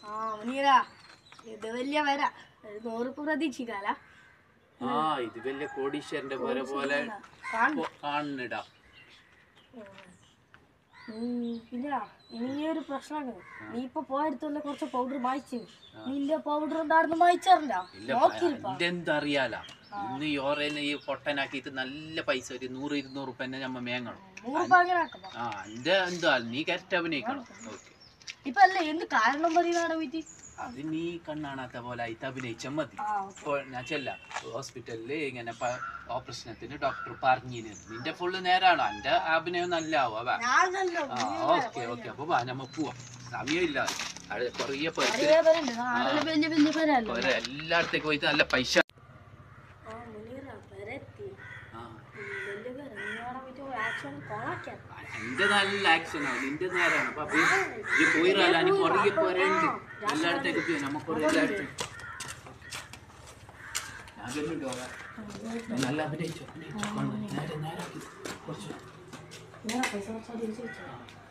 ആ മുനീറ ഇത് വലിയ വര ഒരു നൂറുപ്പ് പ്രതീക്ഷിക്കാല ആ ഇത് വലിയ കോടീശ്വരന്റെ പോലെ പോലെ കാണുന്നു കാണുന്നിടാ പിന്നെ ഇനി ഈ ഒരു പ്രശ്നമാണ് നീ ഇപ്പൊ പോയടുത്തുള്ള കുറച്ച് പൗഡർ മായിച്ചു നിന്റെ പൗഡർ എന്താണെന്ന് മായിച്ചാറില്ല ഇല്ല നോക്കിയിരിപ്പാ എന്റെ എന്തറിയാല ഇന്ന് ഈ ഓറേനെ ഈ പൊട്ടനാക്കിയിട്ട് നല്ല പൈസ ഒരു നൂറ് ഇരുന്നൂറ് റുപ്യ തന്നെ നമ്മ മേങ്ങണം നൂറുപ്പ് അങ്ങനെ ആക്കാം ആ എന്റെ എന്താ നീ കറക്റ്റ് അഭിനയിക്കണം ഓക്കെ ഇപ്പൊ അല്ലേ എന്ത് കാരണം പറയുന്നതാണ് വീട്ടിൽ അത് നീ കണ്ണാണാത്ത പോലെ ആയിട്ട് അഭിനയിച്ചാൽ മതി ആ ഇപ്പോൾ ഞാൻ ചെല്ല ഹോസ്പിറ്റലിൽ ഇങ്ങനെ ഓപ്പറേഷനത്തിന് ഡോക്ടർ പറഞ്ഞിന് നിന്റെ ഫുള്ള് നേരാണോ എന്റെ അഭിനയം നല്ല ആവും അവാ ഞാനല്ലോ ആ ഓക്കെ ഓക്കെ അപ്പൊ വാ നമ്മ പോവാം സമയമില്ല അവിടെ കുറേ പേർക്ക് കുറേ പേരുണ്ട് നാട്ടില് വലിയ വലിയ പേരല്ലോ ഒരു എല്ലായിടത്തേക്ക് പോയിട്ട് നല്ല പൈസ ആ മുനീറ പേരെത്തി ആ വലിയ പേര് നിങ്ങളെ വീട്ടിൽ ആക്ഷൻ കോണാക്കിയാ എന്റെ നല്ല ആക്ഷൻ ആണ് നിന്റെ നേരാണ് അപ്പൊ അപ്പൊ ഈ പോയിറാല നീ കുറേ പോരുണ്ട് എല്ലായിടത്തേക്ക് പോയി നമ്മ കുറേ എല്ലായിടത്തും ഞാൻ വരുന്നുണ്ടോ അവാ? നല്ല അഭിനയിച്ചു അഭിനയിച്ചു കൊണ്ട് നേരെ നേരെ ആക്കി. കുറച്ച് ഞാൻ പൈസ കുറച്ച് തിരിച്ചു വെച്ചോ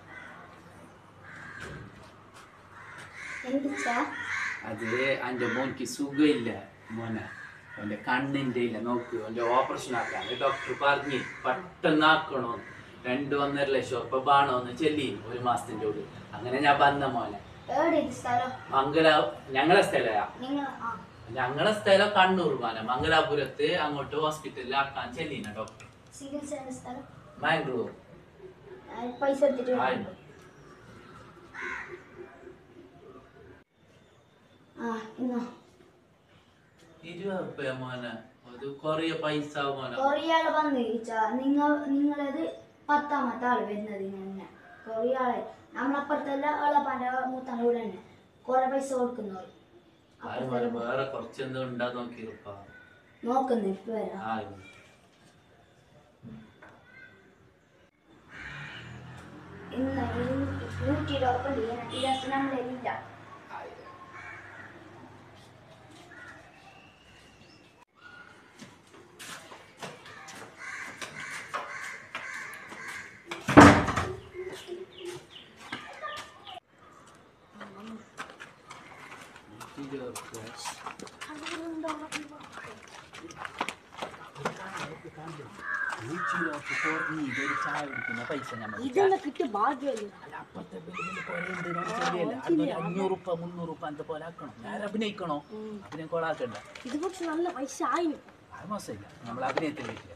അത് എൻ്റെ മോൻക്ക് സുഖമില്ല മോനെ അവൻ്റെ കണ്ണിൻ്റെ ഇല്ല നോക്ക് അവൻ്റെ ഓപ്പറേഷൻ ആക്കാൻ ഡോക്ടർ പറഞ്ഞ് പെട്ടെന്ന് ആക്കണോ രണ്ട് ഒന്നര ലക്ഷം ഉറപ്പ് ബാണോന്ന് ചെല്ലി ഒരു മാസത്തിൻ്റെ ഉള്ളിൽ അങ്ങനെ ഞാൻ വന്ന മോനെ മംഗല ഞങ്ങളെ സ്ഥലയാ ഞങ്ങളെ സ്ഥലം കണ്ണൂർ മോനെ മംഗലാപുരത്ത് അങ്ങോട്ട് ഹോസ്പിറ്റലിൽ ആക്കാൻ ചെല്ലിന ഡോക്ടർ മാംഗ്ലൂർ പൈസ എടുത്തിട്ട് ആയിരുന്നു ഇരുപത് ഉറുപ്പ്യ മോനെ അത് കുറേ പൈസ മോനെ കൊറിയാള് വന്നിരിച്ച നിങ്ങൾ നിങ്ങളത് പത്താമത്തെ ആള് വരുന്നത് ഇങ്ങനെ കൊറിയാളെ നമ്മളപ്പുറത്തല്ല ആളപ്പാൻ്റെ മൂത്താൻ്റെ കൂടെ തന്നെ കുറെ പൈസ കൊടുക്കുന്നവർ ആരും വേറെ വേറെ കുറച്ചെന്തോ ഉണ്ടാ നോക്കിയിരുപ്പാ നോക്കുന്നു ഇപ്പൊ വരാം ആ ഇന്ന് നൂറ്റി ഇരുപത് ഈ ദിവസം നമ്മളില്ല ചായ കുടിക്കുന്ന പൈസ ഞമ്മ ഇതെല്ലാം കിട്ടിയ ഭാഗ്യമല്ലേ അപ്പുറത്തെ ബില്ലിൽ കുറേ ഉണ്ട് നമുക്ക് ശരിയല്ല അതൊരു അഞ്ഞൂറ് ഉപ്പ മുന്നൂറ് ഉപ്പ എന്താ പോലെ ആക്കണം ഞാൻ അഭിനയിക്കണോ അഭിനയം കൊളാക്കണ്ട ഇത് കുറച്ച് നല്ല പൈസ ആയി അത് മോശമില്ല നമ്മൾ അഭിനയത്തിൽ